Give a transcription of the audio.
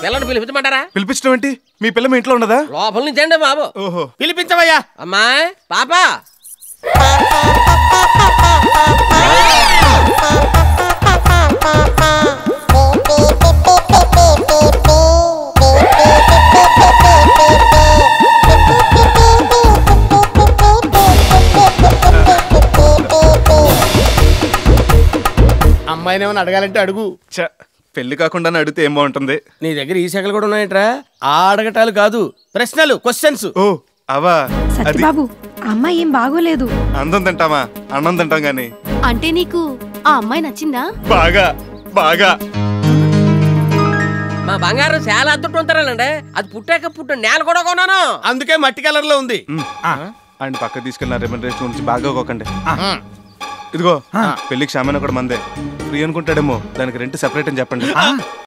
పిల్లని పిలిపించమంటారా పిలిపించడం ఏంటి మీ పిల్ల మీ ఇంట్లో ఉన్నదా లోపల నుంచి అండి బాబు ఓహో పిలిపించవయ్యా అమ్మాయి పాప అమ్మాయిని ఏమైనా అడగాలంటే అడుగు చ పెళ్లి కాకుండా అడిగితే ఏం బాగుంటుంది నీ దగ్గర ఈ శాఖలు కూడా ఉన్నాయట్రా ఆ అడగటాలు కాదు ప్రశ్నలు క్వశ్చన్స్ ఓ అవా అది సత్యబాబు ఆ అమ్మాయి ఏం బాగోలేదు అందం తింటామా అన్నం తింటాం గాని అంటే నీకు ఆ అమ్మాయి నచ్చిందా బాగా బాగా మా బంగారం చాలా అద్దుట్టు ఉంటారండి అది పుట్టాక పుట్టిన నేల కూడా కొన్నాను అందుకే మట్టి కలర్ లో ఉంది ఉమ్. ఆయన పక్క తీసుకెళ్ళిన రెమ్యూనరేషన్ గురించి బాగా ఒకండి ఇదిగో పెళ్లికి షామాన్ కూడా మందే ఫ్రీ అనుకుంటాడేమో దానికి రెంట్ సెపరేట్ అని చెప్పండి